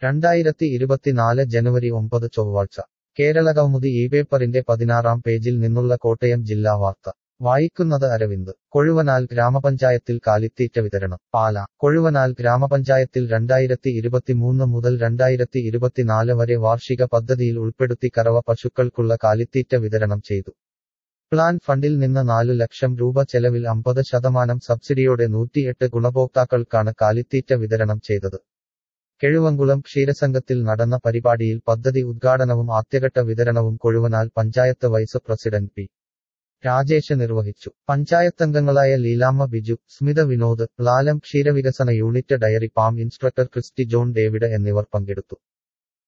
രണ്ടായിരത്തി ഇരുപത്തിനാല് ജനുവരി ഒമ്പത് ചൊവ്വാഴ്ച കേരളകൗമുദി ഈ പേപ്പറിന്റെ പതിനാറാം പേജിൽ നിന്നുള്ള കോട്ടയം ജില്ലാ വാർത്ത വായിക്കുന്നത് അരവിന്ദ് കൊഴുവനാൽ ഗ്രാമപഞ്ചായത്തിൽ കാലിത്തീറ്റ വിതരണം പാല കൊഴുവനാൽ ഗ്രാമപഞ്ചായത്തിൽ രണ്ടായിരത്തി ഇരുപത്തിമൂന്ന് മുതൽ രണ്ടായിരത്തി ഇരുപത്തിനാല് വരെ വാർഷിക പദ്ധതിയിൽ ഉൾപ്പെടുത്തി കറവ പശുക്കൾക്കുള്ള കാലിത്തീറ്റ വിതരണം ചെയ്തു പ്ലാൻ ഫണ്ടിൽ നിന്ന് നാലു ലക്ഷം രൂപ ചെലവിൽ അമ്പത് ശതമാനം സബ്സിഡിയോടെ നൂറ്റിയെട്ട് ഗുണഭോക്താക്കൾക്കാണ് കാലിത്തീറ്റ വിതരണം ചെയ്തത് കിഴുവങ്കുളം ക്ഷീരസംഘത്തിൽ നടന്ന പരിപാടിയിൽ പദ്ധതി ഉദ്ഘാടനവും ആദ്യഘട്ട വിതരണവും Kozhuvanal panchayat vice president P Rajesh നിർവഹിച്ചു പഞ്ചായത്തംഗങ്ങളായ ലീലാമ്മ ബിജു സ്മിത വിനോദ് ലാലം ക്ഷീരവികസന unit dairy farm instructor Christy John David എന്നിവർ പങ്കെടുത്തു